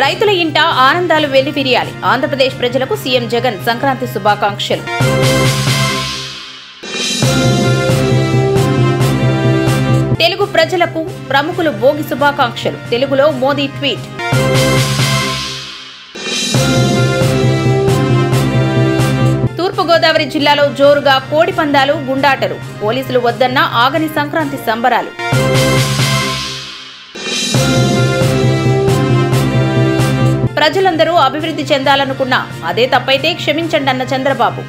రైతుల ఇంట ఆనందాలు వెల్లివిరియాలి ఆంధ్రప్రదేశ్ ప్రజలకు సీఎం జగన్ సంక్రాంతి శుభాకాంక్షలు తెలుగు ప్రజలకు ప్రముఖులు భోగి శుభాకాంక్షలు తెలుగులో మోదీ ట్వీట్ తూర్పుగోదావరి జిల్లాలో జోరుగా కోడి పందాలు గుండాటలు పోలీసులు వద్దన్న ఆగని సంక్రాంతి సంబరాలు ప్రజలందరూ అభివృద్ధి చెందాలనుకున్నా అదే తప్పైతే క్షమించండి అన్న చంద్రబాబు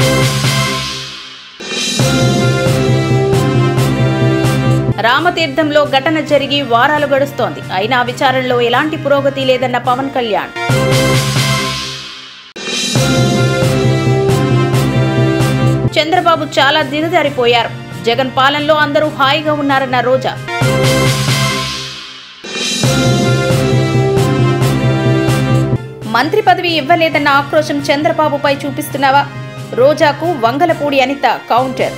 రామతీర్థంలో ఘటన జరిగి వారాలు గడుస్తోంది అయినా విచారణలో ఎలాంటి పురోగతి లేదన్న పవన్ కళ్యాణ్ చంద్రబాబు చాలా దిగజారిపోయారు జగన్ పాలనలో అందరూ హాయిగా ఉన్నారన్న రోజా మంత్రి పదవి ఇవ్వలేదన్న ఆక్రోశం చంద్రబాబుపై చూపిస్తున్నావా రోజాకు వంగలపూడి అనిత కౌంటర్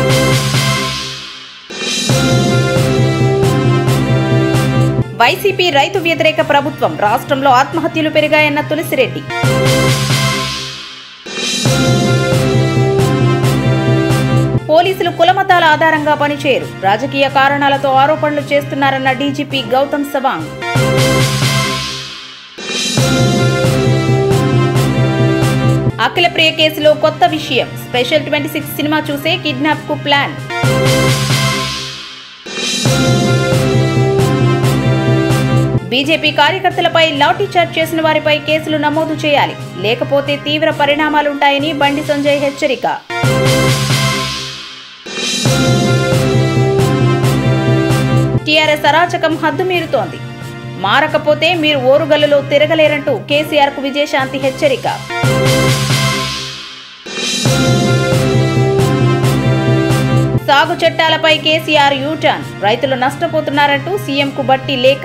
వైసీపీ రైతు వ్యతిరేక ప్రభుత్వం రాష్ట్రంలో ఆత్మహత్యలు పెరిగాయన్న తులసిరెడ్డి పోలీసులు కులమతాల ఆధారంగా పనిచేయరు రాజకీయ కారణాలతో ఆరోపణలు చేస్తున్నారన్న డీజీపీ గౌతమ్ సవాంగ్ అఖిలప్రియ కేసులో కొత్త విషయం స్పెషల్ ట్వంటీ సిక్స్ సినిమా చూసే కిడ్నాప్ కు ప్లాన్ బీజేపీ కార్యకర్తలపై లాఠీ చార్జ్ చేసిన వారిపై కేసులు నమోదు చేయాలి లేకపోతే తీవ్ర పరిణామాలుంటాయని బండి సంజయ్ హెచ్చరిక టీఆర్ఎస్ అరాచకం హద్దుమీరుతోంది మారకపోతే మీరు ఓరుగల్లులో తిరగలేరంటూ కేసీఆర్ కు విజయశాంతి హెచ్చరిక సాగు చట్టాలపై కేసీఆర్ యూటర్న్ రైతులు నష్టపోతున్నారంటూ సీఎంకు బట్టి లేఖ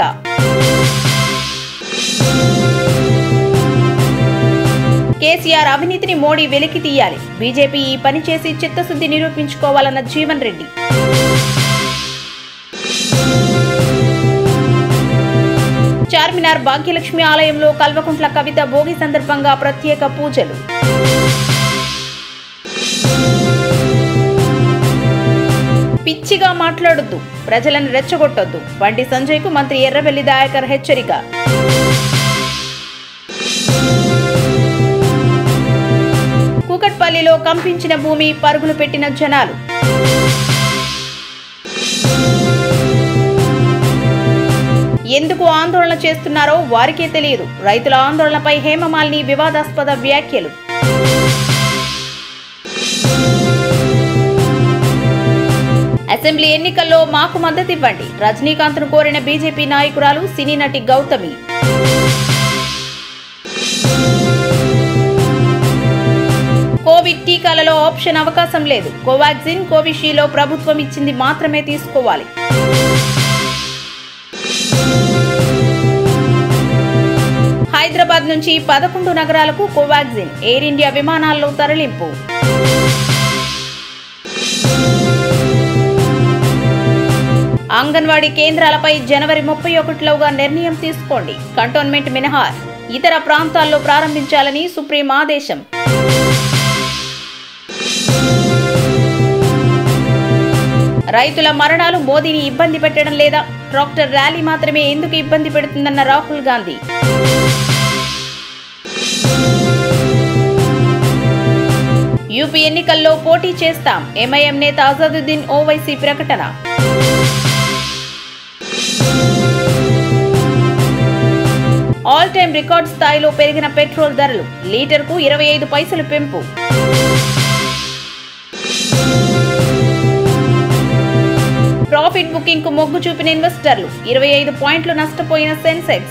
కేసీఆర్ అవినీతిని మోడీ వెలికి తీయాలి బీజేపీ ఈ పని చేసి చిత్తశుద్ధి నిరూపించుకోవాలన్న జీవన్ రెడ్డి చార్మినార్ భాగ్యలక్ష్మి ఆలయంలో కల్వకుంట్ల కవిత భోగి సందర్భంగా ప్రత్యేక పూజలు పిచ్చిగా మాట్లాడొద్దు ప్రజలను రెచ్చగొట్టొద్దు బండి సంజయ్కు మంత్రి ఎర్రబెల్లి దయాకర్ హెచ్చరిక కూకట్పల్లిలో కంపించిన భూమి పరుగులు పెట్టిన జనాలు ఎందుకు ఆందోళన చేస్తున్నారో వారికే తెలియదు రైతుల ఆందోళనపై హేమమాలిని వివాదాస్పద వ్యాఖ్యలు అసెంబ్లీ ఎన్నికల్లో మాకు మద్దతివ్వండి రజనీకాంత్ను కోరిన బీజేపీ నాయకురాలు సినీ నటి గౌతమి కోవిడ్ టీకాలలో ఆప్షన్ అవకాశం లేదు కోవాక్సిన్ కోవిషీల్డ్లో ప్రభుత్వం ఇచ్చింది మాత్రమే తీసుకోవాలి హైదరాబాద్ నుంచి పదకొండు నగరాలకు కోవాక్సిన్ ఎయిర్ ఇండియా విమానాల్లో తరలింపు అంగన్వాడీ కేంద్రాలపై జనవరి ముప్పై ఒకటిలోగా నిర్ణయం తీసుకోండి కంటోన్మెంట్ మినహా ఇతర ప్రాంతాల్లో ప్రారంభించాలని సుప్రీం ఆదేశం రైతుల మరణాలు మోదీని ఇబ్బంది పెట్టడం లేదా ట్రాక్టర్ ర్యాలీ మాత్రమే ఎందుకు ఇబ్బంది పెడుతుందన్న రాహుల్ గాంధీ యూపీ ఎన్నికల్లో పోటీ చేస్తాం ఎంఐఎం నేత అజదుద్దీన్ ఓవైసీ ప్రకటన ఆల్ టైమ్ రికార్డ్ స్థాయిలో పెరిగిన పెట్రోల్ ధరలు లీటర్కు ఇరవై ఐదు పైసలు పెంపు ప్రాఫిట్ బుకింగ్ కు మొగ్గు చూపిన ఇన్వెస్టర్లు ఇరవై ఐదు పాయింట్లు నష్టపోయిన సెన్సెక్స్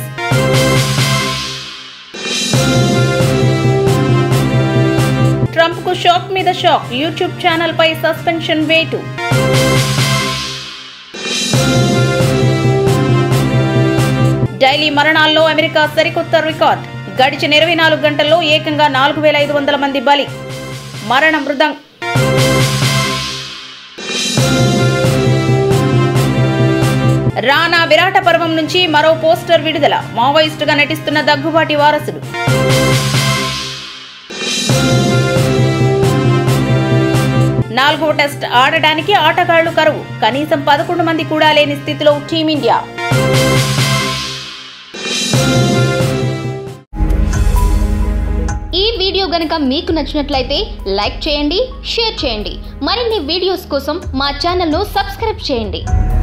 ట్రంప్ కు షాక్ మీద షాక్ యూట్యూబ్ ఛానల్ పై సస్పెన్షన్ వేటు డైలీ మరణాల్లో అమెరికా సరికొత్త రికార్డ్ గడిచిన ఇరవై నాలుగు గంటల్లో ఏకంగా నాలుగు వేల ఐదు వందల మంది బలి మరణ మృదం రానా విరాట పర్వం నుంచి మరో పోస్టర్ విడుదల మావోయిస్టుగా నటిస్తున్న దగ్గుబాటి వారసుడు నాలుగో టెస్ట్ ఆడడానికి ఆటగాళ్లు కరువు కనీసం పదకొండు మంది కూడా లేని స్థితిలో టీమిండియా ఈ వీడియో గనుక మీకు నచ్చినట్లయితే లైక్ చేయండి షేర్ చేయండి మరిన్ని వీడియోస్ కోసం మా ఛానల్ను సబ్స్క్రైబ్ చేయండి